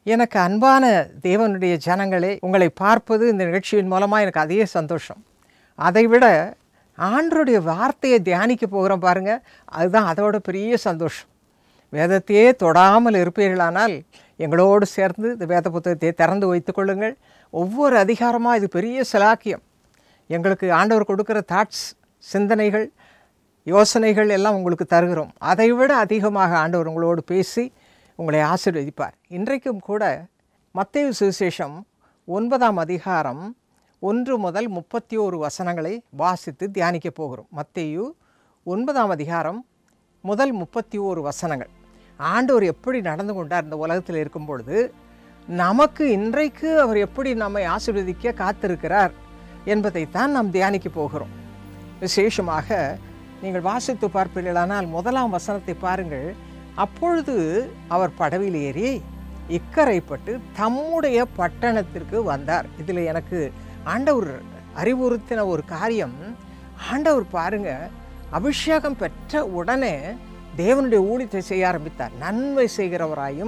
எனக்கு அன்பான தேவனுடைய ஜனங்களே உங்களை பார்ப்பது இந்த நிகழ்ச்சியின் மூலமாக எனக்கு அதே சந்தோஷம் அதை விட ஆண்டருடைய வார்த்தையை தியானிக்க போகிறோம் பாருங்கள் அதுதான் அதோட பெரிய சந்தோஷம் வேதத்தையே தொடாமல் இருப்பீர்களானால் எங்களோடு சேர்ந்து இந்த வேத புத்தகத்தை திறந்து வைத்துக் கொள்ளுங்கள் ஒவ்வொரு அதிகாரமாக இது பெரிய சிலாக்கியம் எங்களுக்கு ஆண்டவர் கொடுக்குற தாட்ஸ் சிந்தனைகள் யோசனைகள் எல்லாம் உங்களுக்கு தருகிறோம் அதை விட அதிகமாக ஆண்டவர் உங்களோடு பேசி உங்களை ஆசீர்வதிப்பார் இன்றைக்கும் கூட மத்தேயு சுவிசேஷம் ஒன்பதாம் அதிகாரம் ஒன்று முதல் முப்பத்தி ஓரு வசனங்களை வாசித்து தியானிக்க போகிறோம் மத்தேயு ஒன்பதாம் அதிகாரம் முதல் முப்பத்தி ஓரு வசனங்கள் ஆண்டவர் எப்படி நடந்து கொண்டார் இந்த உலகத்தில் இருக்கும் பொழுது நமக்கு இன்றைக்கு அவர் எப்படி நம்மை ஆசீர்வதிக்க காத்திருக்கிறார் என்பதைத்தான் நாம் தியானிக்க போகிறோம் விசேஷமாக நீங்கள் வாசித்து பார்ப்பீர்களானால் முதலாம் வசனத்தை பாருங்கள் அப்பொழுது அவர் படவில் ஏறி இக்கரைப்பட்டு தம்முடைய பட்டணத்திற்கு வந்தார் இதில் எனக்கு ஆண்டவர் அறிவுறுத்தின ஒரு காரியம் ஆண்டவர் பாருங்க அபிஷேகம் பெற்ற உடனே தேவனுடைய ஊழியத்தை செய்ய ஆரம்பித்தார் நன்மை செய்கிறவராயும்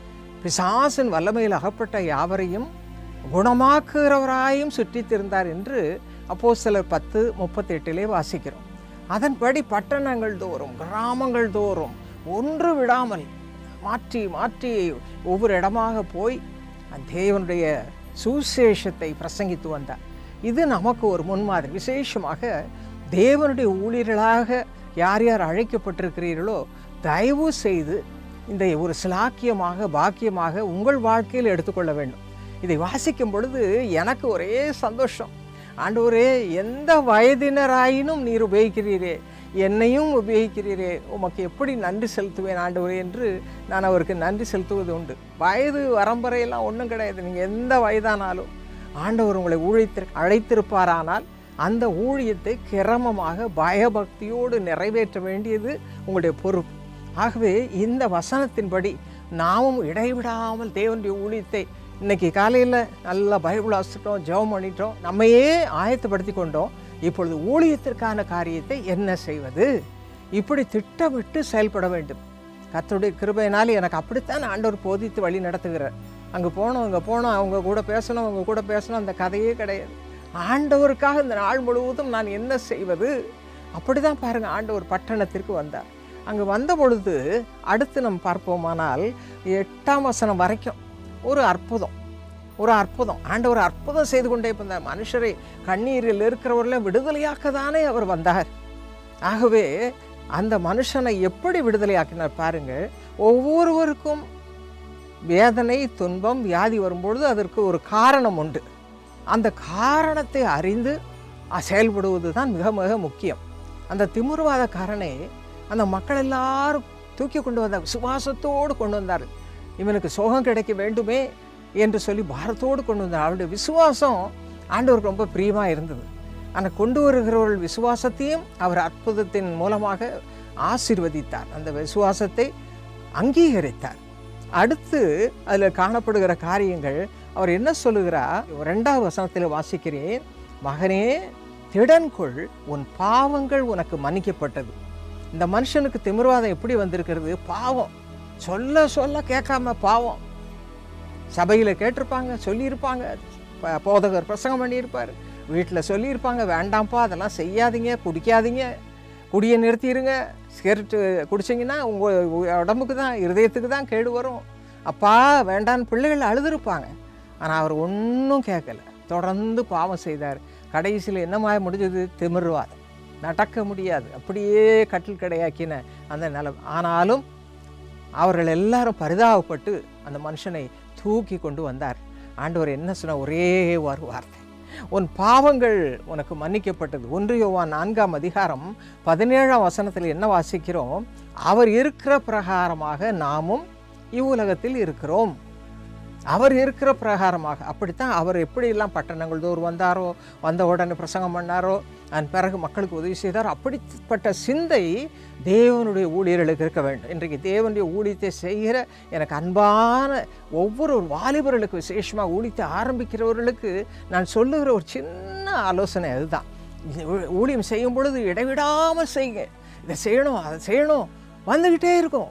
பிசாசின் வல்லமையில் அகப்பட்ட யாவரையும் குணமாக்குகிறவராயும் சுற்றித் திருந்தார் என்று அப்போ சிலர் பத்து முப்பத்தெட்டிலே வாசிக்கிறோம் அதன்படி பட்டணங்கள் தோறும் கிராமங்கள் தோறும் ஒன்று விடாமல் மாற்றி மாற்றி ஒவ்வொரு இடமாக போய் அந்த தேவனுடைய சுசேஷத்தை பிரசங்கித்து வந்தார் இது நமக்கு ஒரு முன்மாதிரி விசேஷமாக தேவனுடைய ஊழியர்களாக யார் யார் அழைக்கப்பட்டிருக்கிறீர்களோ தயவு செய்து இந்த ஒரு சிலாக்கியமாக பாக்கியமாக உங்கள் வாழ்க்கையில் எடுத்துக்கொள்ள வேண்டும் இதை வாசிக்கும் பொழுது எனக்கு ஒரே சந்தோஷம் ஆண்டவரே எந்த வயதினராயினும் நீர் உபயோகிக்கிறீரே என்னையும் உபயோகிக்கிறீரே உமக்கு எப்படி நன்றி செலுத்துவேன் ஆண்டவரே என்று நான் அவருக்கு நன்றி செலுத்துவது உண்டு வயது வரம்பரையெல்லாம் ஒன்றும் கிடையாது நீங்கள் எந்த வயதானாலும் ஆண்டவர் உங்களை ஊழித்து அழைத்திருப்பாரானால் அந்த ஊழியத்தை கிரமமாக பயபக்தியோடு நிறைவேற்ற வேண்டியது உங்களுடைய பொறுப்பு ஆகவே இந்த வசனத்தின்படி நாமும் இடைவிடாமல் தேவனுடைய ஊழியத்தை இன்னைக்கு காலையில் நல்லா பைபிள் வாசிட்டோம் ஜெபம் பண்ணிட்டோம் நம்மையே ஆயத்தப்படுத்தி கொண்டோம் இப்பொழுது ஊழியத்திற்கான காரியத்தை என்ன செய்வது இப்படி திட்டமிட்டு செயல்பட வேண்டும் கர்த்தருடைய கிருபையினால் எனக்கு அப்படித்தான் ஆண்டவர் போதித்து வழி நடத்துகிறார் அங்கே போனோம் அங்கே போனோம் அவங்க கூட பேசணும் அவங்க கூட பேசணும் அந்த கதையே கிடையாது ஆண்டவருக்காக இந்த நாள் முழுவதும் நான் என்ன செய்வது அப்படி தான் பாருங்கள் ஆண்டவர் பட்டணத்திற்கு வந்தார் அங்கே வந்த பொழுது அடுத்து நம்ம பார்ப்போமானால் எட்டாம் வசனம் வரைக்கும் ஒரு அற்புதம் ஒரு அற்புதம் ஆண்டவர் அற்புதம் செய்து கொண்டே வந்தார் மனுஷரை கண்ணீரில் இருக்கிறவர்களை விடுதலையாக்க தானே அவர் வந்தார் ஆகவே அந்த மனுஷனை எப்படி விடுதலையாக்கினார் பாருங்கள் ஒவ்வொருவருக்கும் வேதனை துன்பம் வியாதி வரும்பொழுது அதற்கு ஒரு காரணம் உண்டு அந்த காரணத்தை அறிந்து அ- செயல்படுவது தான் மிக மிக முக்கியம் அந்த திமிர்வாதக்காரனை அந்த மக்கள் எல்லாரும் தூக்கி கொண்டு வந்தார் விசுவாசத்தோடு கொண்டு வந்தார் இவனுக்கு சுகம் கிடைக்க வேண்டுமே என்று சொல்லி பாரத்தோடு கொண்டு வந்தார் அவருடைய விசுவாசம் ஆண்டவருக்கு ரொம்ப பிரியமாக இருந்தது ஆனால் கொண்டு வருகிறவர்கள் விசுவாசத்தையும் அவர் அற்புதத்தின் மூலமாக ஆசீர்வதித்தார் அந்த விசுவாசத்தை அங்கீகரித்தார் அடுத்து அதில் காணப்படுகிற காரியங்கள் அவர் என்ன சொல்லுகிறார் ரெண்டாவது வசனத்தில் வாசிக்கிறேன் மகனே திடன்கொள் உன் பாவங்கள் உனக்கு மன்னிக்கப்பட்டது இந்த மனுஷனுக்கு திமிர்வாதம் எப்படி வந்திருக்கிறது பாவம் சொல்ல சொல்ல கேட்காம பாவம் சபையில் கேட்டிருப்பாங்க சொல்லியிருப்பாங்க ப- போதகர் பிரசங்கம் பண்ணியிருப்பார் வீட்டில் சொல்லியிருப்பாங்க வேண்டாம்ப்பா அதெல்லாம் செய்யாதீங்க குடிக்காதீங்க குடியை நிறுத்திடுங்க சிகரெட்டு குடிச்சிங்கன்னா உங்கள் உடம்புக்கு தான் இருதயத்துக்கு தான் கேடு வரும் அப்பா வேண்டான்னு பிள்ளைகள் அழுதுருப்பாங்க ஆனால் அவர் ஒன்றும் கேட்கல தொடர்ந்து பாவம் செய்தார் கடைசியில் என்னமாய முடிஞ்சது திமிர்வாதம் நடக்க முடியாது அப்படியே கட்டில் கடையாக்கின அந்த நிலம் ஆனாலும் அவர்கள் எல்லாரும் பரிதாபப்பட்டு அந்த மனுஷனை தூக்கி கொண்டு வந்தார் ஆண்டவர் என்ன சொன்ன ஒரே ஒரு வார்த்தை உன் பாவங்கள் உனக்கு மன்னிக்கப்பட்டது ஒன்று யோவான் நான்காம் அதிகாரம் பதினேழாம் வசனத்தில் என்ன வாசிக்கிறோம் அவர் இருக்கிற பிரகாரமாக நாமும் இவ்வுலகத்தில் இருக்கிறோம் அவர் இருக்கிற பிரகாரமாக அப்படித்தான் அவர் எப்படியெல்லாம் பட்டணங்கள் தோறும் வந்தாரோ வந்த உடனே பிரசங்கம் பண்ணாரோ அதன் பிறகு மக்களுக்கு உதவி செய்தாரோ அப்படிப்பட்ட சிந்தை தேவனுடைய ஊழியர்களுக்கு இருக்க வேண்டும் இன்றைக்கு தேவனுடைய ஊழியத்தை செய்கிற எனக்கு அன்பான ஒவ்வொரு வாலிபர்களுக்கு விசேஷமாக ஊழியத்தை ஆரம்பிக்கிறவர்களுக்கு நான் சொல்லுகிற ஒரு சின்ன ஆலோசனை அதுதான் இந்த ஊ- ஊழியம் செய்யும் பொழுது இடைவிடாமல் செய்யுங்க இதை செய்யணும் அதை செய்யணும் வந்துக்கிட்டே இருக்கும்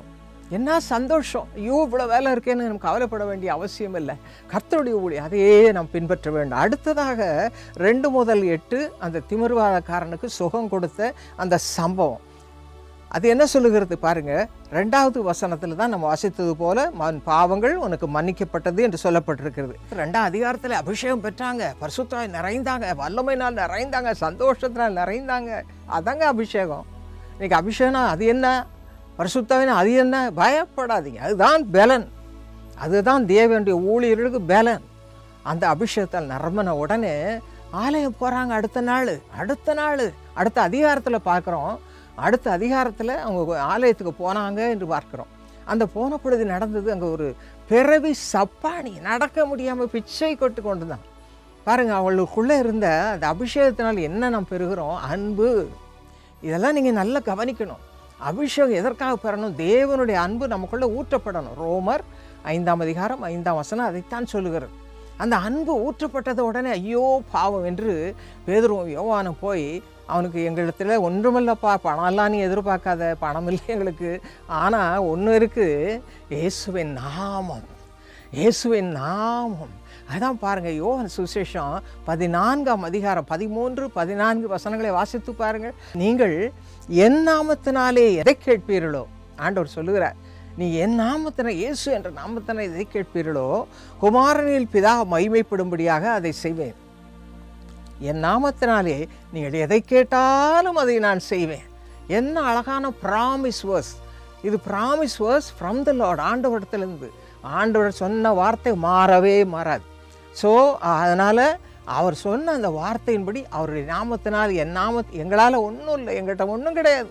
என்ன சந்தோஷம் ஐயோ இவ்வளோ வேலை இருக்கேன்னு நம்ம கவலைப்பட வேண்டிய அவசியம் இல்லை கர்த்தருடைய ஊழி அதையே நாம் பின்பற்ற வேண்டும் அடுத்ததாக ரெண்டு முதல் எட்டு அந்த திமிர்வாதக்காரனுக்கு சுகம் கொடுத்த அந்த சம்பவம் அது என்ன சொல்லுகிறது பாருங்க ரெண்டாவது வசனத்தில் தான் நம்ம வாசித்தது போல மன் பாவங்கள் உனக்கு மன்னிக்கப்பட்டது என்று சொல்லப்பட்டிருக்கிறது ரெண்டாம் அதிகாரத்தில் அபிஷேகம் பெற்றாங்க பரிசுத்தாய் நிறைந்தாங்க வல்லமைனால் நிறைந்தாங்க சந்தோஷத்தினால் நிறைந்தாங்க அதாங்க அபிஷேகம் இன்னைக்கு அபிஷேகம் அது என்ன பரிசுத்தாவின் அது என்ன பயப்படாதீங்க அதுதான் பலன் அதுதான் தேவனுடைய ஊழியர்களுக்கு பலன் அந்த அபிஷேகத்தால் நிரம்பின உடனே ஆலயம் போகிறாங்க அடுத்த நாள் அடுத்த நாள் அடுத்த அதிகாரத்தில் பார்க்குறோம் அடுத்த அதிகாரத்தில் அவங்க ஆலயத்துக்கு போனாங்க என்று பார்க்குறோம் அந்த போன பொழுது நடந்தது அங்கே ஒரு பிறவி சப்பானி நடக்க முடியாமல் பிச்சை கொட்டு கொண்டு தான் பாருங்கள் அவளுக்குள்ளே இருந்த அந்த அபிஷேகத்தினால் என்ன நாம் பெறுகிறோம் அன்பு இதெல்லாம் நீங்கள் நல்லா கவனிக்கணும் அபிஷேகம் எதற்காக பெறணும் தேவனுடைய அன்பு நமக்குள்ளே ஊற்றப்படணும் ரோமர் ஐந்தாம் அதிகாரம் ஐந்தாம் வசனம் அதைத்தான் சொல்லுகிறது அந்த அன்பு ஊற்றப்பட்டது உடனே ஐயோ பாவம் என்று பேதுருவும் யோவானும் போய் அவனுக்கு எங்களிடத்துல ஒன்றுமில்லப்பா பணம்லாம் நீ எதிர்பார்க்காத பணம் இல்லை எங்களுக்கு ஆனால் ஒன்று இருக்குது இயேசுவின் நாமம் இயேசுவின் நாமம் அதான் பாருங்க யோகன் சுசேஷம் பதினான்காம் அதிகாரம் பதிமூன்று பதினான்கு வசனங்களை வாசித்து பாருங்கள் நீங்கள் என் நாமத்தினாலே எதை கேட்பீர்களோ ஆண்டவர் சொல்லுகிறார் நீ என் நாமத்தின இயேசு என்ற நாமத்தினை எதை கேட்பீர்களோ குமாரனில் பிதா மைமைப்படும்படியாக அதை செய்வேன் என் நாமத்தினாலே நீங்கள் எதை கேட்டாலும் அதை நான் செய்வேன் என்ன அழகான ப்ராமிஸ் வேர்ஸ் இது promise verse from the lord ஆண்டவரிடத்திலிருந்து ஆண்டவர் சொன்ன வார்த்தை மாறவே மாறாது ஸோ அதனால் அவர் சொன்ன அந்த வார்த்தையின்படி அவருடைய நாமத்தினால் என் நாம எங்களால் ஒன்றும் இல்லை எங்கிட்ட ஒன்றும் கிடையாது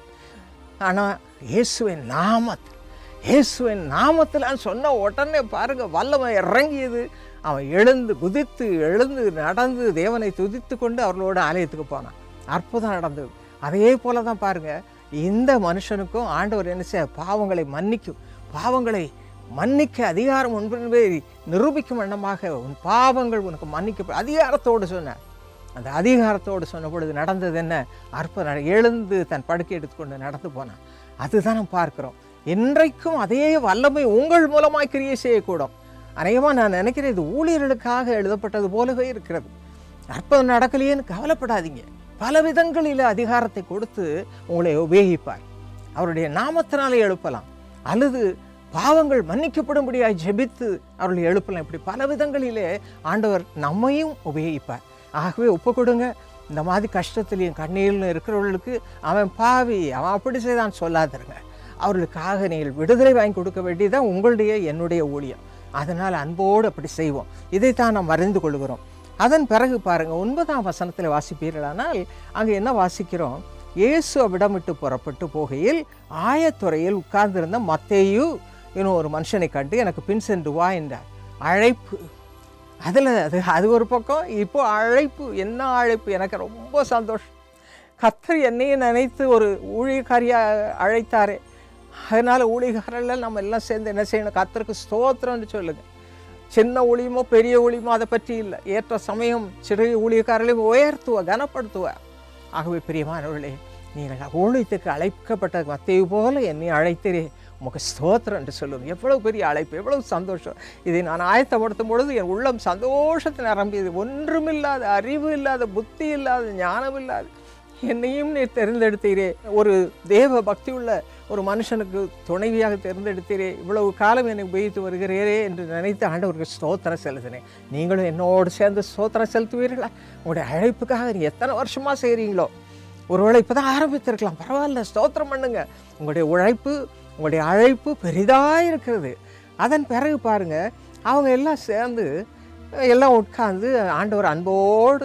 ஆனால் இயேசுவின் நாமத்தில் இயேசுவின் நாமத்தில் சொன்ன உடனே பாருங்க வல்லமை இறங்கியது அவன் எழுந்து குதித்து எழுந்து நடந்து தேவனை துதித்து கொண்டு அவர்களோட ஆலயத்துக்கு போனான் அற்புதம் நடந்தது அதே போல தான் பாருங்க இந்த மனுஷனுக்கும் ஆண்டவர் என்ன செய்ய பாவங்களை மன்னிக்கும் பாவங்களை மன்னிக்க அதிகாரம் ஒன்றின்பே நிரூபிக்கும் வண்ணமாக உன் பாவங்கள் உனக்கு மன்னிக்க அதிகாரத்தோடு சொன்னார் அந்த அதிகாரத்தோடு சொன்ன பொழுது நடந்தது என்ன அற்புதம் எழுந்து தன் படுக்கை எடுத்துக்கொண்டு நடந்து போனான் அதுதான் நாம் பார்க்கிறோம் இன்றைக்கும் அதே வல்லமை உங்கள் மூலமாய் கிரியை செய்யக்கூடும் அநேகமாக நான் நினைக்கிறேன் இது ஊழியர்களுக்காக எழுதப்பட்டது போலவே இருக்கிறது அற்புதம் நடக்கலையேன்னு கவலைப்படாதீங்க பல விதங்களில் அதிகாரத்தை கொடுத்து உங்களை உபயோகிப்பார் அவருடைய நாமத்தினாலே எழுப்பலாம் அல்லது பாவங்கள் மன்னிக்கப்படும்படியாய் ஜெபித்து அவர்களை எழுப்பலாம் இப்படி பல விதங்களிலே ஆண்டவர் நம்மையும் உபயோகிப்பார் ஆகவே ஒப்பு கொடுங்க இந்த மாதிரி கஷ்டத்திலையும் கண்ணீரிலும் இருக்கிறவர்களுக்கு அவன் பாவி அவன் அப்படி செய்தான் சொல்லாதிருங்க அவர்களுக்காக நீங்கள் விடுதலை வாங்கி கொடுக்க வேண்டியதான் உங்களுடைய என்னுடைய ஊழியம் அதனால் அன்போடு அப்படி செய்வோம் இதைத்தான் நாம் அறிந்து கொள்கிறோம் அதன் பிறகு பாருங்கள் ஒன்பதாம் வசனத்தில் வாசிப்பீர்களானால் அங்கே என்ன வாசிக்கிறோம் இயேசு அவ்விடம் விட்டு புறப்பட்டு போகையில் ஆயத்துறையில் உட்கார்ந்திருந்த மத்தேயு இன்னும் ஒரு மனுஷனை கண்டு எனக்கு பின் சென்று வா என்றார் அழைப்பு அதில் அது அது ஒரு பக்கம் இப்போ அழைப்பு என்ன அழைப்பு எனக்கு ரொம்ப சந்தோஷம் கத்தர் என்னையும் நினைத்து ஒரு ஊழியக்காரியாக அழைத்தாரே அதனால் ஊழியக்காரர்கள் நம்ம எல்லாம் சேர்ந்து என்ன செய்யணும் கத்தருக்கு ஸ்தோத்திரம்னு சொல்லுங்கள் சின்ன ஊழியமோ பெரிய ஊழியமோ அதை பற்றி இல்லை ஏற்ற சமயம் சிறிய ஊழியக்காரர்களையும் உயர்த்துவ கனப்படுத்துவ ஆகவே பிரியமானவர்களே நீங்கள் ஊழியத்துக்கு அழைக்கப்பட்ட மத்தையை போல என்னை அழைத்தீரே உமக்கு ஸ்தோத்திரம் என்று சொல்லுவோம் எவ்வளவு பெரிய அழைப்பு எவ்வளவு சந்தோஷம் இதை நான் ஆயத்தப்படுத்தும் பொழுது என் உள்ளம் சந்தோஷத்தை நிரம்பியது ஒன்றுமில்லாத அறிவு இல்லாத புத்தி இல்லாத ஞானம் இல்லாத என்னையும் நீ தேர்ந்தெடுத்தீரே ஒரு தேவ பக்தி உள்ள ஒரு மனுஷனுக்கு துணைவியாக தேர்ந்தெடுத்தீரே இவ்வளவு காலம் என்னை உபயோகித்து வருகிறீரே என்று நினைத்து ஆண்டவருக்கு ஸ்தோத்திரம் செலுத்தினேன் நீங்களும் என்னோடு சேர்ந்து ஸ்தோத்திரம் செலுத்துவீர்களா உங்களுடைய அழைப்புக்காக நீ எத்தனை வருஷமாக செய்கிறீங்களோ ஒருவேளை இப்போ தான் ஆரம்பித்திருக்கலாம் பரவாயில்ல ஸ்தோத்திரம் பண்ணுங்க உங்களுடைய உழைப்பு உங்களுடைய அழைப்பு பெரிதாக இருக்கிறது அதன் பிறகு பாருங்க அவங்க எல்லாம் சேர்ந்து எல்லாம் உட்கார்ந்து ஆண்டவர் அன்போடு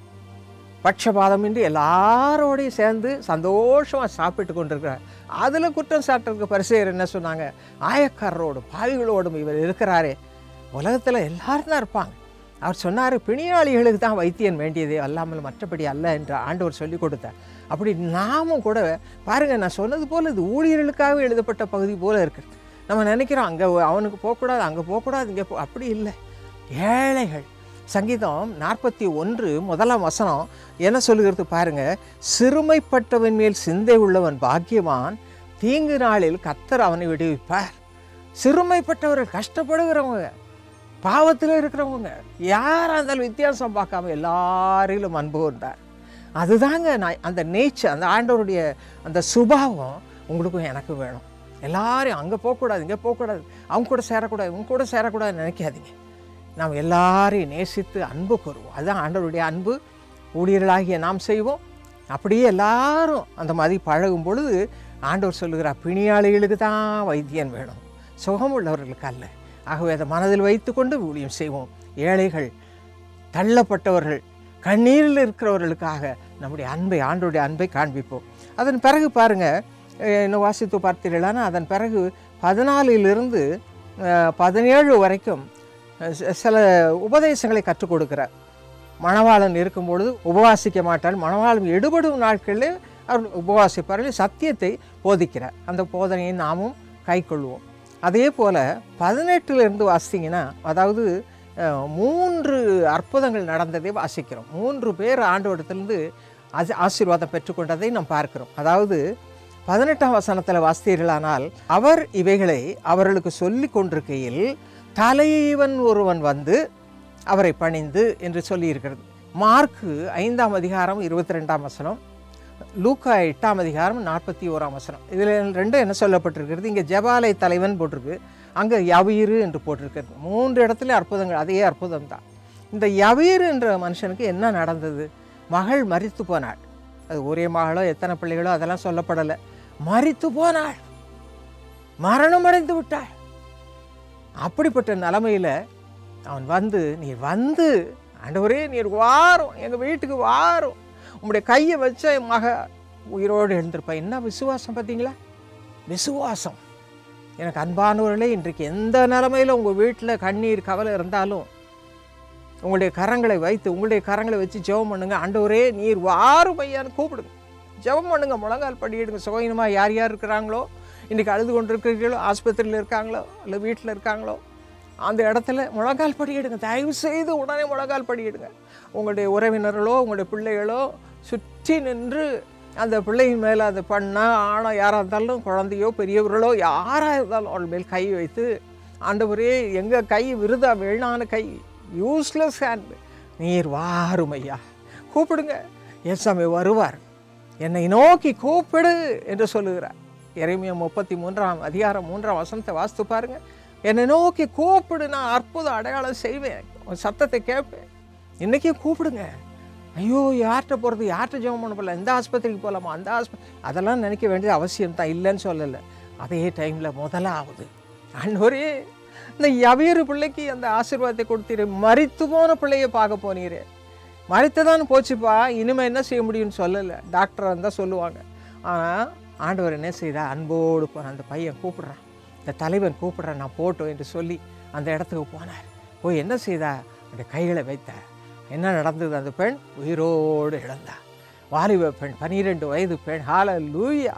பட்சபாதமின்றி எல்லாரோடையும் சேர்ந்து சந்தோஷமாக சாப்பிட்டு கொண்டிருக்கிறார் அதில் குற்றம் சாட்டுறதுக்கு பரிசெயர் என்ன சொன்னாங்க ஆயக்காரரோடும் பாவிகளோடும் இவர் இருக்கிறாரே உலகத்தில் எல்லாரும் தான் இருப்பாங்க அவர் சொன்னார் பிணியாளிகளுக்கு தான் வைத்தியன் வேண்டியதே அல்லாமல் மற்றபடி அல்ல என்று ஆண்டவர் சொல்லி கொடுத்தார் அப்படி நாமும் கூட பாருங்கள் நான் சொன்னது போல் இது ஊழியர்களுக்காக எழுதப்பட்ட பகுதி போல் இருக்குது நம்ம நினைக்கிறோம் அங்கே அவனுக்கு போகக்கூடாது அங்கே போகக்கூடாது இங்கே போ அப்படி இல்லை ஏழைகள் சங்கீதம் நாற்பத்தி ஒன்று முதலாம் வசனம் என்ன சொல்லுகிறது பாருங்க சிறுமைப்பட்டவன் மேல் சிந்தை உள்ளவன் பாக்கியவான் தீங்கு நாளில் கத்தர் அவனை விடுவிப்பார் சிறுமைப்பட்டவர்கள் கஷ்டப்படுகிறவங்க பாவத்தில் இருக்கிறவங்க யாராக இருந்தாலும் வித்தியாசம் பார்க்காம எல்லாரிலும் அன்பு கொண்டார் அதுதாங்க நான் அந்த நேச்சர் அந்த ஆண்டவருடைய அந்த சுபாவம் உங்களுக்கும் எனக்கும் வேணும் எல்லாரையும் அங்கே போகக்கூடாது இங்கே போகக்கூடாது அவங்க கூட சேரக்கூடாது இவங்க கூட சேரக்கூடாதுன்னு நினைக்காதீங்க நாம் எல்லாரையும் நேசித்து அன்பு கூறுவோம் அதுதான் ஆண்டவருடைய அன்பு ஊழியர்களாகிய நாம் செய்வோம் அப்படியே எல்லாரும் அந்த மாதிரி பழகும் பொழுது ஆண்டவர் சொல்லுகிறார் பிணியாளிகளுக்கு தான் வைத்தியன் வேணும் சுகம் உள்ளவர்களுக்கு அல்ல ஆகவே அதை மனதில் வைத்துக்கொண்டு ஊழியம் செய்வோம் ஏழைகள் தள்ளப்பட்டவர்கள் கண்ணீரில் இருக்கிறவர்களுக்காக நம்முடைய அன்பை ஆண்டோடைய அன்பை காண்பிப்போம் அதன் பிறகு பாருங்க அஹ், இன்னும் வாசித்து பார்த்தீர்களானா அதன் பிறகு பதினாலிலிருந்து அஹ், பதினேழு வரைக்கும் அஹ், சில- சில உபதேசங்களை கற்றுக் கொடுக்கிறார் மணவாளன் இருக்கும்பொழுது உபவாசிக்க மாட்டார் மணவாளன் எடுபடும் நாட்களில் அவர் உபவாசிப்பார்கள் சத்தியத்தை போதிக்கிறார் அந்த போதனையை நாமும் கைக்கொள்வோம் அதே போல் பதினெட்டுலேருந்து வாசிங்கன்னா அதாவது அஹ், மூன்று அற்புதங்கள் நடந்ததை வாசிக்கிறோம் மூன்று பேர் ஆண்டவடத்திலிருந்து ஆசி ஆசீர்வாதம் பெற்றுக்கொண்டதை நாம் பார்க்கிறோம் அதாவது பதினெட்டாம் வசனத்தில் வாசித்தீர்களானால் அவர் இவைகளை அவர்களுக்கு சொல்லி கொண்டிருக்கையில் தலைவன் ஒருவன் வந்து அவரை பணிந்து என்று சொல்லியிருக்கிறது மார்க்கு ஐந்தாம் அதிகாரம் இருபத்தி ரெண்டாம் வசனம் லூக்கா எட்டாம் அதிகாரம் நாற்பத்தி ஓராம் வசனம் இதில் ரெண்டும் என்ன சொல்லப்பட்டிருக்கிறது இங்கே ஜெபாலய தலைவன் போட்டிருக்கு அங்கே யவீரு என்று போட்டிருக்கிறது மூன்று இடத்துல அற்புதங்கள் அதே அற்புதம் தான் இந்த யவீரு என்ற மனுஷனுக்கு என்ன நடந்தது மகள் மரித்து போனாள் அது ஒரே மகளோ எத்தனை பிள்ளைகளோ அதெல்லாம் சொல்லப்படலை மரித்து போனாள் மரணம் அடைந்து விட்டாள் அப்படிப்பட்ட நிலமையில் அவன் வந்து நீர் வந்து ஆண்டவரே நீர் வாரும் எங்கள் வீட்டுக்கு வாரும் உங்களுடைய கையை வச்ச என் மக உயிரோடு எழுந்திருப்பா என்ன விசுவாசம் பார்த்தீங்களா விசுவாசம் எனக்கு அன்பானவர்களே இன்றைக்கு எந்த நிலமையில் உங்கள் வீட்டில் கண்ணீர் கவலை இருந்தாலும் உங்களுடைய கரங்களை வைத்து உங்களுடைய கரங்களை வச்சு ஜெபம் பண்ணுங்க ஆண்டவரே நீர் வாரும் ஐயான்னு கூப்பிடுங்க ஜெபம் பண்ணுங்க முழங்கால் படியிடுங்க சுகயினமாக யார் யார் இருக்கிறாங்களோ இன்றைக்கி அழுது கொண்டு இருக்கிறீர்களோ ஆஸ்பத்திரியில் இருக்காங்களோ இல்லை வீட்டில் இருக்காங்களோ அந்த இடத்துல முழங்கால் படியிடுங்க தயவு செய்து உடனே முழங்கால் படியிடுங்க உங்களுடைய உறவினர்களோ உங்களுடைய பிள்ளைகளோ சுற்றி நின்று அந்த பிள்ளையின் மேலே அது பண்ணால் ஆணோ யாராக இருந்தாலும் குழந்தையோ பெரியவர்களோ யாராக இருந்தாலும் அவள் மேல் கை வைத்து ஆண்டவரே எங்கள் கை விருதா வீணான கை யூஸ்லெஸ் ஹேண்ட் நீர் வாரும் ஐயா கூப்பிடுங்க ஏசாமி வருவார் என்னை நோக்கி கூப்பிடு என்று சொல்லுகிறார் இறைமையா முப்பத்தி மூன்றாம் அதிகாரம் மூன்றாம் வசனத்தை வாசித்து பாருங்க என்னை நோக்கி கூப்பிடு நான் அற்புத அடையாளம் செய்வேன் உன் சத்தத்தை கேட்பேன் இன்றைக்கும் கூப்பிடுங்க ஐயோ யார்கிட்ட போகிறது யார்கிட்ட ஜெபம் பண்ண போகல இந்த ஆஸ்பத்திரிக்கு போகலாமா அந்த ஆஸ்பத்திரி அதெல்லாம் நினைக்க வேண்டியது அவசியம் தான் இல்லைன்னு சொல்லலை அதே டைமில் முதலாவது ஆண்டவரே இந்த யவீரு பிள்ளைக்கு அந்த ஆசீர்வாதத்தை கொடுத்தீரு மரித்து போன பிள்ளைய பார்க்க போனீரே மறித்துதான் போச்சுப்பா இனிமேல் என்ன செய்ய முடியும்னு சொல்லலை டாக்டர் இருந்தால் சொல்லுவாங்க ஆனால் ஆண்டவர் என்ன செய்தா அன்போடு போன அந்த பையன் கூப்பிடுறான் இந்த தலைவன் கூப்பிடுறான் நான் போட்டோம் என்று சொல்லி அந்த இடத்துக்கு போனார் போய் என்ன செய்தா அந்த கைகளை வைத்தார் என்ன நடந்தது அந்த பெண் உயிரோடு இழந்தா வாலிப பெண் பனிரெண்டு வயது பெண் ஹால லூயா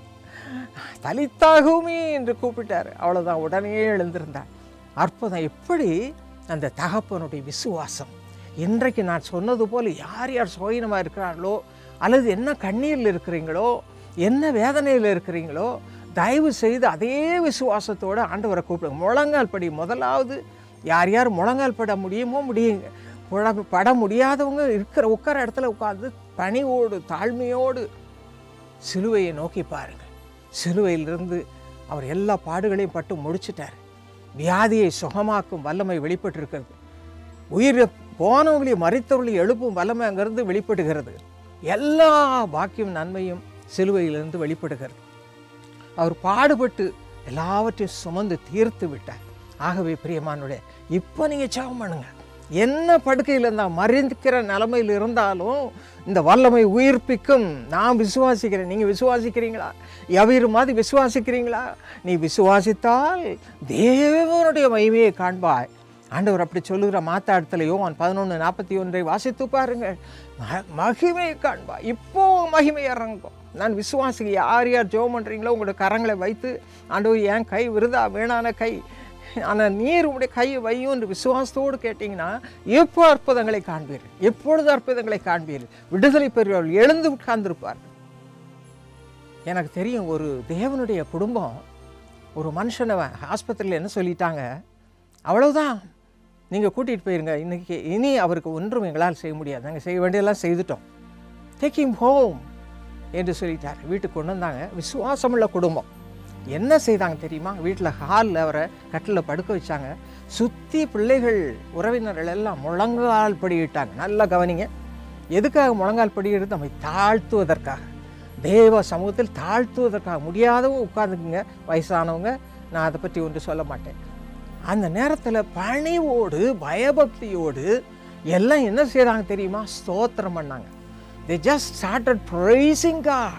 தலித்தாகுமே என்று கூப்பிட்டார் அவ்வளோதான் உடனே எழுந்திருந்தார் அற்புதம் எப்படி அந்த தகப்பனுடைய விசுவாசம் இன்றைக்கு நான் சொன்னது போல் யார் யார் சுயனமாக இருக்கிறார்களோ அல்லது என்ன கண்ணீரில் இருக்கிறீங்களோ என்ன வேதனையில் இருக்கிறீங்களோ தயவு செய்து அதே விசுவாசத்தோடு ஆண்டவரை கூப்பிடுங்க முழங்கால் படி முதலாவது யார் யார் முழங்கால் பட முடியுமோ முடியுங்க புழ பட முடியாதவங்க இருக்கிற உட்கார இடத்துல உட்கார்ந்து பணிவோடு தாழ்மையோடு சிலுவையை நோக்கி பாருங்கள் சிலுவையிலிருந்து அவர் எல்லா பாடுகளையும் பட்டு முடிச்சிட்டார் வியாதியை சுகமாக்கும் வல்லமை வெளிப்பட்டிருக்கிறது உயிர் போனவங்களையும் மறித்தவர்களையும் எழுப்பும் வல்லமை அங்கிருந்து வெளிப்படுகிறது எல்லா பாக்கியம் நன்மையும் சிலுவையிலிருந்து வெளிப்படுகிறது அவர் பாடுபட்டு எல்லாவற்றையும் சுமந்து தீர்த்து விட்டார் ஆகவே பிரியமானுடைய இப்போ நீங்கள் ஜெபம் பண்ணுங்க என்ன படுக்கையில் இருந்தால் மறிந்திருக்கிற நிலைமையில் இருந்தாலும் இந்த வல்லமை உயிர்ப்பிக்கும் நான் விசுவாசிக்கிறேன் நீங்கள் விசுவாசிக்கிறீங்களா எவரு மாதிரி விசுவாசிக்கிறீங்களா நீ விசுவாசித்தால் தேவனுடைய மகிமையை காண்பாய் ஆண்டவர் அப்படி சொல்லுகிற மாத்தாடத்தில் யோவான் பதினொன்று நாற்பத்தி ஒன்றை வாசித்து பாருங்கள் ம- மகிமையை காண்பா இப்போ மகிமை இறங்கும் நான் விசுவாசிக்க யார் யார் ஜெபம் பண்ணுறீங்களோ உங்களோட கரங்களை வைத்து ஆண்டவர் என் கை விருதா வீணான கை ஆனால் நீர் உங்களுடைய கையை வையும் என்று விசுவாசத்தோடு கேட்டிங்கன்னா எப்போ அற்புதங்களை காண்பீர்கள் எப்பொழுது அற்புதங்களை காண்பீர்கள் விடுதலை பெறுவார்கள் எழுந்து உட்கார்ந்திருப்பார்கள் எனக்கு தெரியும் ஒரு தேவனுடைய குடும்பம் ஒரு மனுஷனை ஆஸ்பத்திரியில் என்ன சொல்லிட்டாங்க அவ்வளவுதான் நீங்கள் கூட்டிகிட்டு போயிருங்க இன்னைக்கு இனி அவருக்கு ஒன்றும் எங்களால் செய்ய முடியாது நாங்கள் செய்ய வேண்டியதெல்லாம் செய்துட்டோம் டேக் him ஹோம் என்று சொல்லிட்டார் வீட்டுக்கு கொண்டு வந்தாங்க விசுவாசமுள்ள குடும்பம் என்ன செய்தாங்க தெரியுமா வீட்டில் ஹாலில் அவரை கட்டில் படுக்க வச்சாங்க சுற்றி பிள்ளைகள் உறவினர்கள் எல்லாம் முழங்கால் படியிட்டாங்க நல்லா கவனிங்க எதுக்காக முழங்கால் படியிடுறது நம்மை தாழ்த்துவதற்காக தேவ சமூகத்தில் தாழ்த்துவதற்காக முடியாதவங்க உட்கார்ந்துக்குங்க வயசானவங்க நான் அதை பற்றி ஒன்று சொல்ல மாட்டேன் அந்த நேரத்தில் பணிவோடு பயபக்தியோடு எல்லாம் என்ன செய்கிறாங்க தெரியுமா ஸ்தோத்திரம் பண்ணாங்க they just started praising God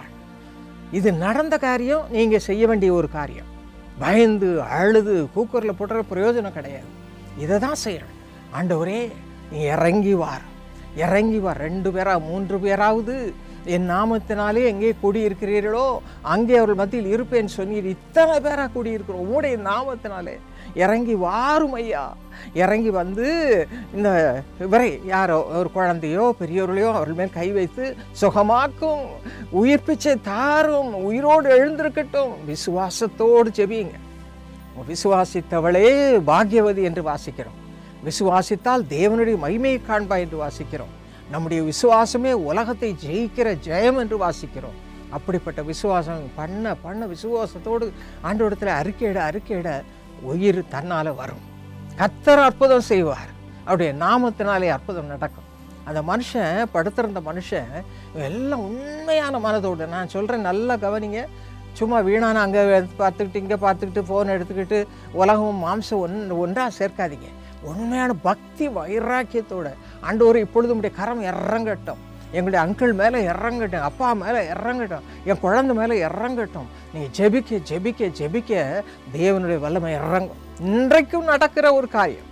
இது நடந்த காரியம் நீங்கள் செய்ய வேண்டிய ஒரு காரியம் பயந்து அழுது கூக்கரில் போட்டுற பிரயோஜனம் கிடையாது இதை தான் செய்யணும் ஆண்டவரே நீ இறங்கி வார் இறங்கி வார் ரெண்டு பேரா மூன்று பேராவது என் நாமத்தினாலே எங்கே கூடியிருக்கிறீர்களோ அங்கே அவர்கள் மத்தியில் இருப்பேன்னு சொன்னீர் இத்தனை பேராக கூடியிருக்கிறோம் உங்களுடைய நாமத்தினாலே இறங்கி வாரும் ஐயா இறங்கி வந்து இந்த இவரை யாரோ ஒரு குழந்தையோ பெரியவர்களையோ அவர்கள் மேல் கை வைத்து சுகமாக்கும் உயிர் பிச்சை தாரும் உயிரோடு எழுந்திருக்கட்டும் விசுவாசத்தோடு ஜெபியுங்க விசுவாசித்தவளே பாக்கியவதி என்று வாசிக்கிறோம் விசுவாசித்தால் தேவனுடைய மகிமையை காண்பா என்று வாசிக்கிறோம் நம்முடைய விசுவாசமே உலகத்தை ஜெயிக்கிற ஜெயம் என்று வாசிக்கிறோம் அப்படிப்பட்ட விசுவாசம் பண்ண பண்ண விசுவாசத்தோடு ஆண்டோடத்தில் அறிக்கையிட அறிக்கையிட உயிர் தன்னால் வரும் கத்தர் அற்புதம் செய்வார் அவருடைய நாமத்தினாலே அற்புதம் நடக்கும் அந்த மனுஷன் படுத்திருந்த மனுஷன் எல்லாம் உண்மையான மனதோடு நான் சொல்கிறேன் நல்லா கவனிங்க சும்மா வீணான அங்கே பார்த்துக்கிட்டு இங்கே பார்த்துக்கிட்டு ஃபோன் எடுத்துக்கிட்டு உலகம் மாம்சம் ஒன் ஒன்றாக சேர்க்காதீங்க உண்மையான பக்தி வைராக்கியத்தோட ஆண்டவர் இப்பொழுது உடைய கரம் இறங்கட்டும் எங்களுடைய அங்கிள் மேலே இறங்கட்டும் அப்பா மேலே இறங்கட்டும் என் குழந்தை மேலே இறங்கட்டும் நீங்கள் ஜெபிக்க ஜெபிக்க ஜெபிக்க தேவனுடைய வல்லமை இறங்கும் இன்றைக்கும் நடக்கிற ஒரு காரியம்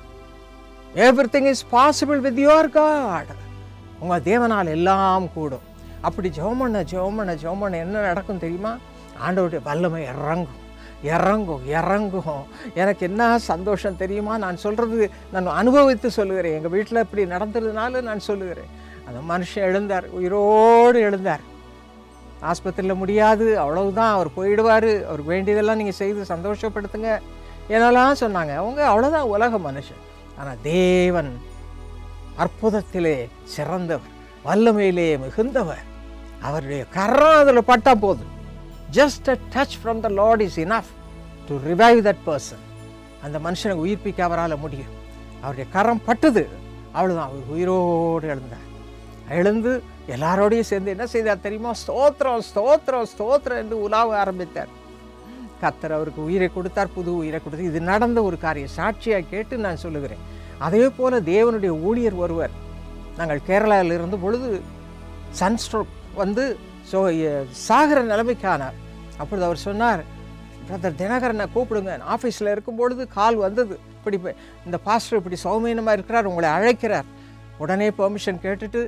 everything is possible with your god உங்கள் தேவனால் எல்லாம் கூடும் அப்படி ஜெபம் பண்ண ஜெபம் பண்ண ஜெபம் பண்ண என்ன நடக்கும் தெரியுமா ஆண்டவருடைய வல்லமை இறங்கும் இறங்கும் இறங்கும் எனக்கு என்ன சந்தோஷம் தெரியுமா நான் சொல்கிறது நான் அனுபவித்து சொல்லுகிறேன் எங்கள் வீட்டில் இப்படி நடந்ததுனால நான் சொல்லுகிறேன் அந்த மனுஷன் எழுந்தார் உயிரோடு எழுந்தார் ஆஸ்பத்திரியில் முடியாது அவ்வளவுதான் அவர் போயிடுவார் அவர் வேண்டியதெல்லாம் நீங்கள் செய்து சந்தோஷப்படுத்துங்க என்னெல்லாம் சொன்னாங்க அவங்க அவ்வளோதான் உலக மனுஷன் ஆனால் தேவன் அற்புதத்திலே சிறந்தவர் வல்லமையிலே மிகுந்தவர் அவருடைய கரம் அதில் பட்டா போதும் just a touch from the lord is enough to revive that person அந்த மனுஷனை உயிர்ப்பிக்க அவரால் முடியும் அவருடைய கரம் பட்டுது அவ்வளோதான் அவர் உயிரோடு எழுந்தார் எழுந்து எல்லாரோடையும் சேர்ந்து என்ன செய்தார் தெரியுமா ஸ்தோத்திரம் ஸ்தோத்திரம் ஸ்தோத்திரம் என்று உலாவ ஆரம்பித்தார் கத்தர் அவருக்கு உயிரை கொடுத்தார் புது உயிரை கொடுத்தார் இது நடந்த ஒரு காரியம் சாட்சியாக கேட்டு நான் சொல்லுகிறேன் அதே போல தேவனுடைய ஊழியர் ஒருவர் நாங்கள் கேரளாவில் இருந்த பொழுது சன்ஸ்ட்ரோக் வந்து ஸோ சாகிற நிலைமைக்கானார் அப்பொழுது அவர் சொன்னார் பிரதர் தினகரனை கூப்பிடுங்க ஆஃபீஸில் இருக்கும் பொழுது கால் வந்தது இப்படி ப- இந்த பாஸ்டர் இப்படி சௌமீனமாக இருக்கிறார் உங்களை அழைக்கிறார் உடனே பெர்மிஷன் கேட்டுட்டு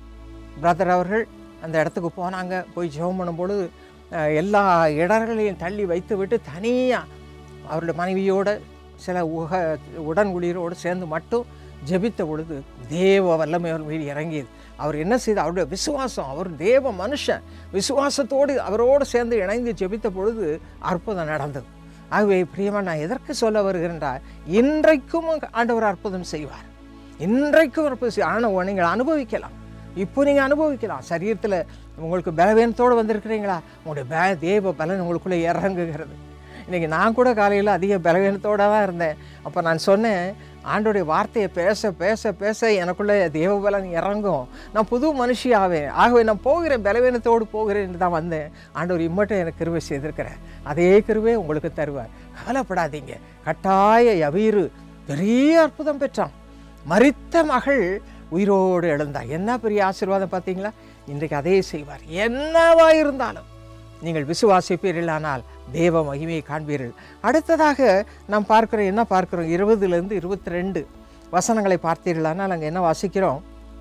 பிரதர் அவர்கள் அந்த இடத்துக்கு போனாங்க போய் ஜெபம் பண்ணும் பொழுது அஹ், எல்லா இடர்களையும் தள்ளி வைத்து விட்டு தனியாக அவருடைய மனைவியோட சில உக உடன் ஊழியரோடு சேர்ந்து மட்டும் ஜெபித்த பொழுது தேவ வல்லமை அவர் மீது இறங்கியது அவர் என்ன செய்தார் அவருடைய விசுவாசம் அவர் தேவ மனுஷன் விசுவாசத்தோடு அவரோடு சேர்ந்து இணைந்து ஜெபித்த பொழுது அற்புதம் நடந்தது ஆகவே பிரியமா நான் எதற்கு சொல்ல வருகின்றார் இன்றைக்கும் ஆண்டவர் அற்புதம் செய்வார் இன்றைக்கும் அற்புதம் செய் ஆனால் நீங்கள் அனுபவிக்கலாம் இப்போ நீங்கள் அனுபவிக்கலாம் சரீரத்தில் உங்களுக்கு பலவீனத்தோடு வந்திருக்கிறீங்களா உங்களுடைய ப தேவ பலன் உங்களுக்குள்ளே இறங்குகிறது இன்றைக்கி நான் கூட காலையில் அதிக பலவீனத்தோடு தான் இருந்தேன் அப்போ நான் சொன்னேன் ஆண்டோடைய வார்த்தையை பேச பேச பேச எனக்குள்ளே தேவ பலன் இறங்கும் நான் புது மனுஷி ஆவேன் ஆகவே நான் போகிறேன் பலவீனத்தோடு போகிறேன் என்று தான் வந்தேன் ஆண்டவர் இம்மட்டும் எனக்கு கிருவை செய்திருக்கிறேன் அதே கிருவை உங்களுக்கு தருவார் கவலைப்படாதீங்க கட்டாய யவீரு பெரிய அற்புதம் பெற்றான் மரித்த மகள் உயிரோடு எழுந்தா என்ன பெரிய ஆசீர்வாதம் பார்த்தீங்களா இன்றைக்கு அதே செய்வார் என்னவா இருந்தாலும் நீங்கள் விசுவாசிப்பீர்களானால் தேவ மகிமையை காண்பீர்கள் அடுத்ததாக நாம் பார்க்கிறோம் என்ன பார்க்கிறோம் இருபதுலேருந்து இருபத்தி ரெண்டு வசனங்களை பார்த்தீர்களானால் அங்கே என்ன வாசிக்கிறோம்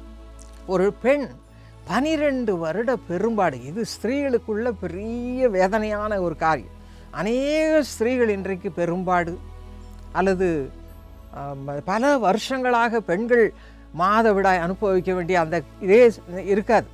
ஒரு பெண் பனிரெண்டு வருட பெரும்பாடு இது ஸ்திரீகளுக்குள்ள பெரிய வேதனையான ஒரு காரியம் அநேக ஸ்திரீகள் இன்றைக்கு பெரும்பாடு அல்லது ஆம், பல வருஷங்களாக பெண்கள் மாதவிடாய் அனுபவிக்க வேண்டிய அந்த இதே இருக்காது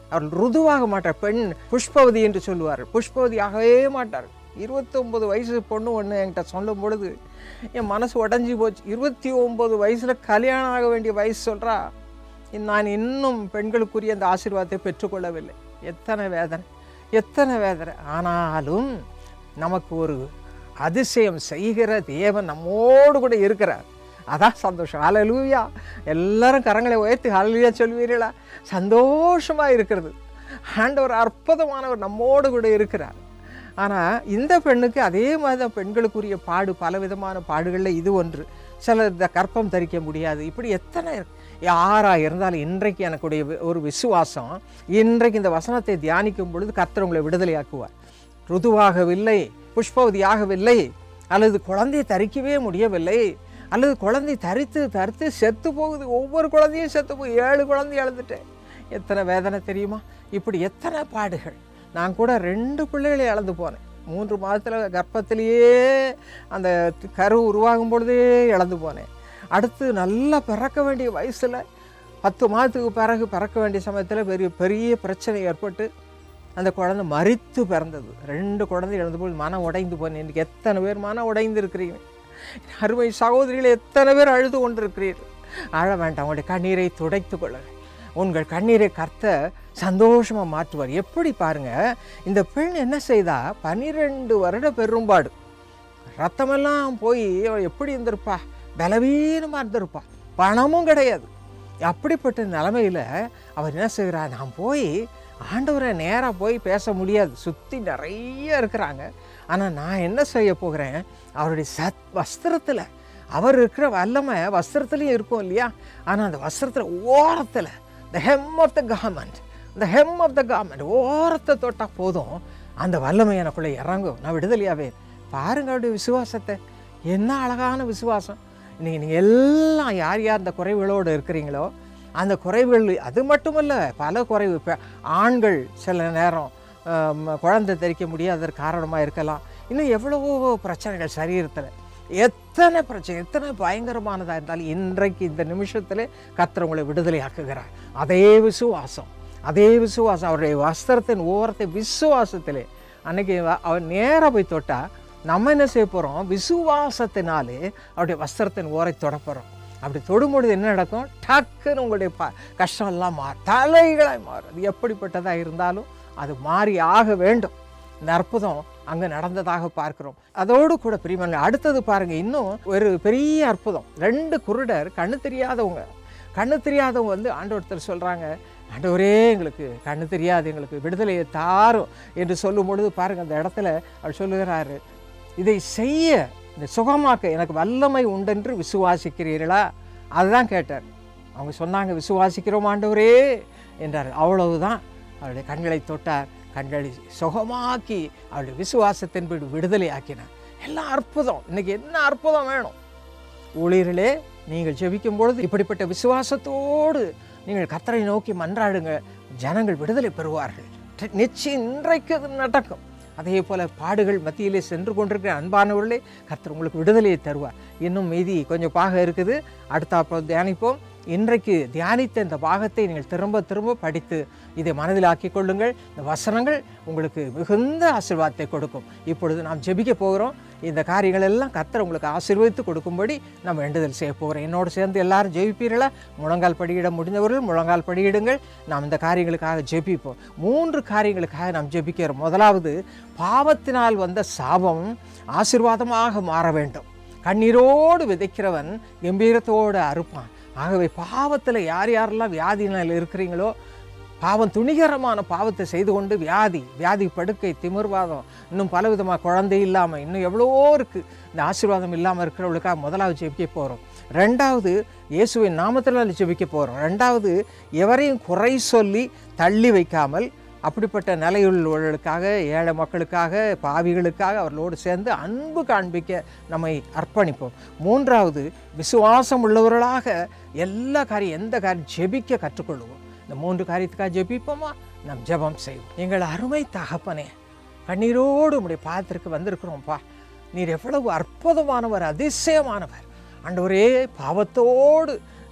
அவர் ருதுவாக மாட்டார் பெண் புஷ்பவதி என்று சொல்லுவார் புஷ்பவதி ஆகவே மாட்டார் இருபத்தொம்பது வயசு பொண்ணு ஒன்று என்கிட்ட சொல்லும் பொழுது என் மனசு உடஞ்சி போச்சு இருபத்தி ஒம்பது வயசில் கல்யாணம் ஆக வேண்டிய வயசு சொல்கிறா நான் இன்னும் பெண்களுக்குரிய அந்த ஆசீர்வாதத்தை பெற்றுக்கொள்ளவில்லை எத்தனை வேதனை எத்தனை வேதனை ஆனாலும் நமக்கு ஒரு அதிசயம் செய்கிற தேவன் நம்மோடு கூட இருக்கிறார் அதான் சந்தோஷம் ஹalleluya எல்லாரும் கரங்களை உயர்த்தி ஹalleluya சொல்வீர்களா சந்தோஷமாக இருக்கிறது ஆண்டவர் அற்புதமானவர் நம்மோடு கூட இருக்கிறார் ஆனால் இந்த பெண்ணுக்கு அதே மாதிரி தான் பெண்களுக்குரிய பாடு பலவிதமான பாடுகளில் இது ஒன்று சிலர் இந்த கற்பம் தரிக்க முடியாது இப்படி எத்தனை யாராக இருந்தாலும் இன்றைக்கு எனக்குடைய வி- ஒரு விசுவாசம் இன்றைக்கு இந்த வசனத்தை தியானிக்கும் பொழுது கர்த்தர் உங்களை விடுதலையாக்குவார் ருதுவாகவில்லை புஷ்பவதியாகவில்லை அல்லது குழந்தையை தரிக்கவே முடியவில்லை அல்லது குழந்தை தரித்து தரித்து செத்து போகுது ஒவ்வொரு குழந்தையும் செத்து போய் ஏழு குழந்தை இழந்துட்டேன் எத்தனை வேதனை தெரியுமா இப்படி எத்தனை பாடுகள் நான் கூட ரெண்டு பிள்ளைகளை இழந்து போனேன் மூன்று மாதத்தில் கர்ப்பத்திலேயே அந்த கரு உருவாகும் பொழுதே இழந்து போனேன் அடுத்து நல்லா பிறக்க வேண்டிய வயசில் பத்து மாதத்துக்கு பிறகு பிறக்க வேண்டிய சமயத்தில் பெரிய பெரிய பிரச்சனை ஏற்பட்டு அந்த குழந்தை மரித்து பிறந்தது ரெண்டு குழந்தை இழந்து போய் மனம் உடைந்து போனேன் இன்றைக்கி எத்தனை பேர் மனம் உடைந்து இருக்கிறீங்க அருமை சகோதரிகளை எத்தனை பேர் அழுது கொண்டிருக்கிறீர்கள் அழ வேண்டாம் உங்களுடைய கண்ணீரை துடைத்து கொள்ளுங்கள் உங்கள் கண்ணீரை கர்த்த சந்தோஷமாக மாற்றுவார் எப்படி பாருங்க இந்த பெண் என்ன செய்தா பன்னிரெண்டு வருட பெரும்பாடு ரத்தமெல்லாம் போய் அவ எப்படி இருந்திருப்பா பலவீனமாக இருந்திருப்பா பணமும் கிடையாது அப்படிப்பட்ட நிலமையில் அவர் என்ன செய்கிறா நான் போய் ஆண்டவரை நேராக போய் பேச முடியாது சுற்றி நிறைய இருக்கிறாங்க ஆனால் நான் என்ன செய்ய போகிறேன் அவருடைய சத் வஸ்திரத்தில் அவர் இருக்கிற வல்லமை வஸ்திரத்துலேயும் இருக்கும் இல்லையா ஆனால் அந்த வஸ்திரத்தில் ஓரத்தில் the hem of the garment இந்த ஹெம் ஆஃப் த கார்மெண்ட் ஓரத்தை தொட்டால் போதும் அந்த வல்லமை எனக்குள்ளே இறங்கும் நான் விடுதலையாவே பாருங்க அவருடைய விசுவாசத்தை என்ன அழகான விசுவாசம் இன்னைக்கு நீங்கள் எல்லாம் யார் யார் இந்த குறைவுகளோடு இருக்கிறீங்களோ அந்த குறைவுகள் அது மட்டுமல்ல பல குறைவு இப்போ ஆண்கள் சில நேரம் ஆம், குழந்தை தெரிக்க முடியாததற்கு காரணமாக இருக்கலாம் இன்னும் எவ்வளவோ பிரச்சனைகள் சரீரத்தில் எத்தனை பிரச்சனை எத்தனை பயங்கரமானதாக இருந்தாலும் இன்றைக்கு இந்த நிமிஷத்தில் கர்த்தர் உங்களை விடுதலையாக்குகிறார் அதே விசுவாசம் அதே விசுவாசம் அவருடைய வஸ்திரத்தின் ஓரத்தை விசுவாசத்திலே அன்னைக்கு வ- அவர் நேராக போய் தொட்டா நம்ம என்ன செய்ய போகிறோம் விசுவாசத்தினாலே அவருடைய வஸ்திரத்தின் ஓரை தொட போகிறோம் அப்படி தொடும்பொழுது என்ன நடக்கும் டக்குன்னு உங்களுடைய ப கஷ்டம் எல்லாம் மாறும் தலைகளாய் மாறும் அது எப்படிப்பட்டதாக இருந்தாலும் அது மாறி ஆக வேண்டும் இந்த அற்புதம் அங்கே நடந்ததாக பார்க்கிறோம் அதோடு கூட பிரியமல்ல அடுத்தது பாருங்க இன்னும் ஒரு பெரிய அற்புதம் ரெண்டு குருடர் கண்ணு தெரியாதவங்க கண்ணு தெரியாதவங்க வந்து ஆண்டவர்த்தர் சொல்கிறாங்க ஆண்டவரே எங்களுக்கு கண்ணு தெரியாது எங்களுக்கு விடுதலையை தாரும் என்று சொல்லும் பொழுது பாருங்க அந்த இடத்துல அவர் சொல்லுகிறாரு இதை செய்ய இந்த சுகமாக்க எனக்கு வல்லமை உண்டென்று விசுவாசிக்கிறீர்களா அதுதான் கேட்டார் அவங்க சொன்னாங்க விசுவாசிக்கிறோம் ஆண்டவரே என்றார் அவ்வளவுதான் அவருடைய கண்களை தொட்டார் கண்களை சுகமாக்கி அவருடைய விசுவாசத்தின்படி விடுதலை ஆக்கினார் எல்லாம் அற்புதம் இன்னைக்கு என்ன அற்புதம் வேணும் ஊழியர்களே நீங்கள் ஜெபிக்கும் பொழுது இப்படிப்பட்ட விசுவாசத்தோடு நீங்கள் கத்தரை நோக்கி மன்றாடுங்க ஜனங்கள் விடுதலை பெறுவார்கள் ட- நிச்சயம் இன்றைக்கு அது நடக்கும் அதே போல பாடுகள் மத்தியிலே சென்று கொண்டிருக்கிற அன்பானவர்களே கர்த்தர் உங்களுக்கு விடுதலையை தருவார் இன்னும் மீதி கொஞ்சம் பாகம் இருக்குது அடுத்த தியானிப்போம் இன்றைக்கு தியானித்த இந்த பாகத்தை நீங்கள் திரும்ப திரும்ப படித்து இதை மனதில் ஆக்கிக் கொள்ளுங்கள் இந்த வசனங்கள் உங்களுக்கு மிகுந்த ஆசீர்வாதத்தை கொடுக்கும் இப்பொழுது நாம் ஜெபிக்க போகிறோம் இந்த காரியங்கள் எல்லாம் கர்த்தர் உங்களுக்கு ஆசீர்வதித்து கொடுக்கும்படி நாம் வேண்டுதல் செய்ய போகிறோம் என்னோடு சேர்ந்து எல்லாரும் ஜெபிப்பீர்களா முழங்கால் படியிட முடிந்தவர்கள் முழங்கால் படியிடுங்கள் நாம் இந்த காரியங்களுக்காக ஜெபிப்போம் மூன்று காரியங்களுக்காக நாம் ஜெபிக்கிறோம் முதலாவது பாவத்தினால் வந்த சாபம் ஆசீர்வாதமாக மாற வேண்டும் கண்ணீரோடு விதைக்கிறவன் கம்பீரத்தோடு அறுப்பான் ஆகவே பாவத்தில் யார் யாரெல்லாம் வியாதினால் இருக்கிறீங்களோ பாவம் துணிகரமான பாவத்தை செய்து கொண்டு வியாதி வியாதி படுக்கை திமிர்வாதம் இன்னும் பலவிதமாக குழந்தை இல்லாமல் இன்னும் எவ்வளவோ இருக்குது இந்த ஆசீர்வாதம் இல்லாமல் இருக்கிறவங்களுக்காக முதலாவது ஜெபிக்க போகிறோம் ரெண்டாவது இயேசுவின் நாமத்தில் ஜெபிக்க போகிறோம் ரெண்டாவது எவரையும் குறை சொல்லி தள்ளி வைக்காமல் அப்படிப்பட்ட நிலையுள்ளவர்களுக்காக ஏழை மக்களுக்காக பாவிகளுக்காக அவர்களோடு சேர்ந்து அன்பு காண்பிக்க நம்மை அர்ப்பணிப்போம் மூன்றாவது விசுவாசம் உள்ளவர்களாக எல்லா காரியம் எந்த காரியம் ஜெபிக்க கற்றுக்கொள்வோம் இந்த மூன்று காரியத்துக்காக ஜெபிப்போமா நம் ஜெபம் செய்வோம் எங்கள் அருமை தகப்பனே கண்ணீரோடு உடைய பாதத்திற்கு வந்திருக்கிறோம்ப்பா நீர் எவ்வளவு அற்புதமானவர் அதிசயமானவர் ஆண்டவரே பாவத்தோடு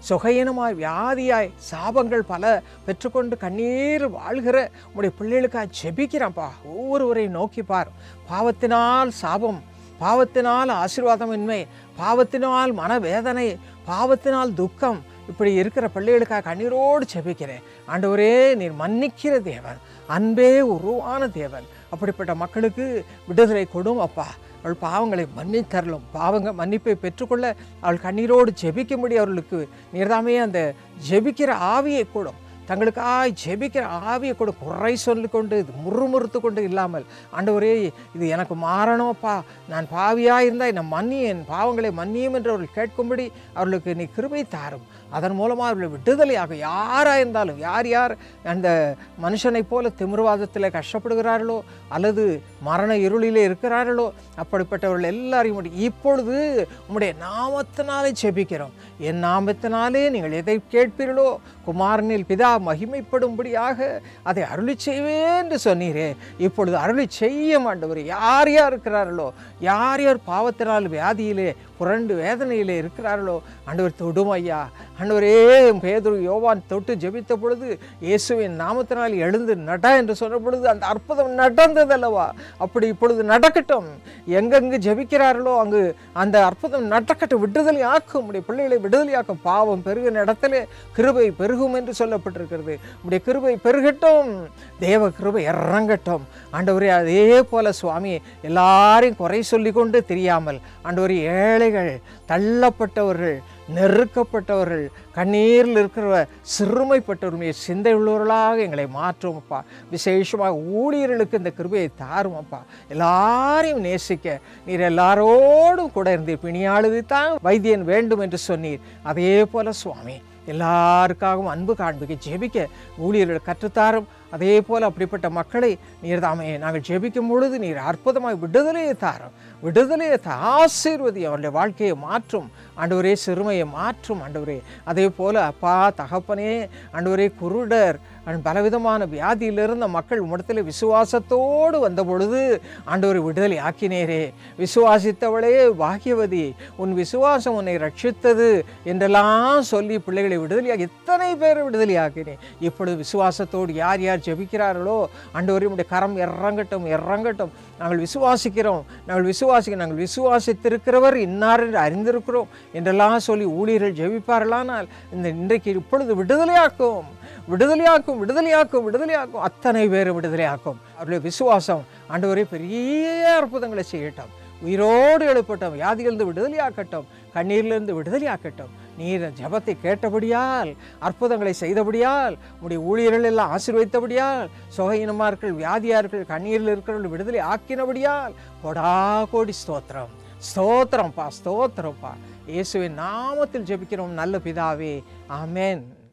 சுகையினமாய் வியாதியாய் சாபங்கள் பல பெற்றுக்கொண்டு கண்ணீர் வாழ்கிற உடைய பிள்ளைகளுக்காக ஜெபிக்கிறேன்ப்பா ஒவ்வொருவரையும் நோக்கி பார் பாவத்தினால் சாபம் பாவத்தினால் ஆசீர்வாதமின்மை பாவத்தினால் மனவேதனை பாவத்தினால் துக்கம் இப்படி இருக்கிற பிள்ளைகளுக்காக கண்ணீரோடு செபிக்கிறேன் ஆண்டவரே நீர் மன்னிக்கிற தேவன் அன்பே உருவான தேவன் அப்படிப்பட்ட மக்களுக்கு விடுதலை கொடும் அப்பா அவள் பாவங்களை மன்னித்தரலும் பாவங்க மன்னிப்பை பெற்றுக்கொள்ள அவள் கண்ணீரோடு ஜெபிக்கும்படி அவர்களுக்கு நீர்தாமே அந்த ஜெபிக்கிற ஆவியை கூடும் தங்களுக்காய் ஜெபிக்கிற ஆவியை கூட குறை சொல்லி கொண்டு இது முறுமுறுத்து கொண்டு இல்லாமல் ஆண்டவரே இது எனக்கு மாறணும்ப்பா நான் பாவியாக இருந்தால் என்னை மன்னி என் பாவங்களை மன்னியும் என்று அவர்கள் கேட்கும்படி அவர்களுக்கு நீ கிருபை தாரும் அதன் மூலமாக அவர்களை விடுதலையாக யாராக இருந்தாலும் யார் யார் அந்த மனுஷனைப் போல திமிர்வாதத்தில் கஷ்டப்படுகிறார்களோ அல்லது மரண இருளிலே இருக்கிறார்களோ அப்படிப்பட்டவர்கள் எல்லாரையும் முடி- இப்பொழுது உம்முடைய நாமத்தினாலே ஜெபிக்கிறோம் என் நாமத்தினாலே நீங்கள் எதை கேட்பீர்களோ குமாரனில் பிதா மகிமைப்படும்படியாக அதை அருளி செய்வேன் என்று சொன்னீரே இப்பொழுது அருளி செய்ய மாட்டவர் யார் யார் இருக்கிறார்களோ யார் யார் பாவத்தினால் வியாதியிலே புரண்டு வேதனையிலே இருக்கிறார்களோ ஆண்டவர் தொடும் ஐயா ஆண்டவரே பேதுரு யோவான் தொட்டு ஜெபித்த பொழுது இயேசுவின் நாமத்தினால் எழுந்து நட என்று சொன்ன பொழுது அந்த அற்புதம் நடந்ததல்லவா அப்படி இப்பொழுது நடக்கட்டும் எங்கெங்கு ஜெபிக்கிறார்களோ அங்கு அந்த அற்புதம் நடக்கட்டும் விடுதலை ஆக்கும் உடைய பிள்ளைகளை விடுதலையாக்கும் பாவம் பெருகின இடத்திலே கிருபை பெருகும் என்று சொல்லப்பட்டிருக்கிறது உடைய கிருபை பெருகட்டும் தேவ கிருபை இறங்கட்டும் ஆண்டவரே அதே போல சுவாமி எல்லாரையும் குறை சொல்லி கொண்டு தெரியாமல் ஆண்டவரே ஏழைகள் தள்ளப்பட்டவர்கள் நெருக்கப்பட்டவர்கள் கண்ணீரில் இருக்கிற சிறுமைப்பட்டவர்கள் சிந்தை உள்ளவர்களாக எங்களை மாற்றும் அப்பா விசேஷமாக ஊழியர்களுக்கு இந்த கிருபையை தாரும் அப்பா எல்லாரையும் நேசிக்க நீர் எல்லாரோடும் கூட இருந்து பிணியாளுது தான் வைத்தியன் வேண்டும் என்று சொன்னீர் அதே போல சுவாமி எல்லாருக்காகவும் அன்பு காண்பிக்க ஜெபிக்க ஊழியர்கள் கற்றுத்தாரும் அதே போல் அப்படிப்பட்ட மக்களை நீர் தாமே நாங்கள் ஜெபிக்கும் பொழுது நீர் அற்புதமாக விடுதலையை தாரும் விடுதலையை தா ஆசீர்வதி அவருடைய வாழ்க்கையை மாற்றும் ஆண்டவரே சிறுமையை மாற்றும் ஆண்டவரே அதே போல் அப்பா தகப்பனே ஆண்டவரே குருடர் அண்ட் பலவிதமான வியாதியிலிருந்த மக்கள் உம்மிடத்தில் விசுவாசத்தோடு வந்த பொழுது ஆண்டவரை விடுதலை ஆக்கினேரே விசுவாசித்தவளே பாகியவதி உன் விசுவாசம் உன்னை ரட்சித்தது என்றெல்லாம் சொல்லி பிள்ளைகளை விடுதலையாக்கி எத்தனை பேர் விடுதலையாக்கினேன் இப்பொழுது விசுவாசத்தோடு யார் யார் ஜெபிக்கிறார்களோ ஆண்டவரே உடைய கரம் இறங்கட்டும் இறங்கட்டும் நாங்கள் விசுவாசிக்கிறோம் நாங்கள் விசுவாசிக்க நாங்கள் விசுவாசித்திருக்கிறவர் இன்னார் என்று அறிந்திருக்கிறோம் என்றெல்லாம் சொல்லி ஊழியர்கள் ஜெபிப்பார்களானால் இந்த இன்றைக்கு இப்பொழுது விடுதலையாக்கும் விடுதலையாக்கும் விடுதலையாக்கும் விடுதலையாக்கும் அத்தனை பேர் விடுதலையாக்கும் அவருடைய விசுவாசம் ஆண்டவரே பெரிய அற்புதங்களை செய்யட்டும் உயிரோடு எழுப்பட்டும் வியாதிகளிலிருந்து விடுதலையாக்கட்டும் கண்ணீரிலிருந்து விடுதலையாக்கட்டும் நீர் ஜெபத்தை கேட்டபடியால் அற்புதங்களை செய்தபடியால் உடைய ஊழியர்கள் எல்லாம் ஆசீர்வதித்தபடியால் சுகையினமார்கள் வியாதியார்கள் கண்ணீரில் இருக்கிறவர்கள் விடுதலை ஆக்கினபடியால் கொடா கோடி ஸ்தோத்திரம் ஸ்தோத்திரம்ப்பா ஸ்தோத்திரம்ப்பா இயேசுவின் நாமத்தில் ஜெபிக்கிறோம் நல்ல பிதாவே ஆமென்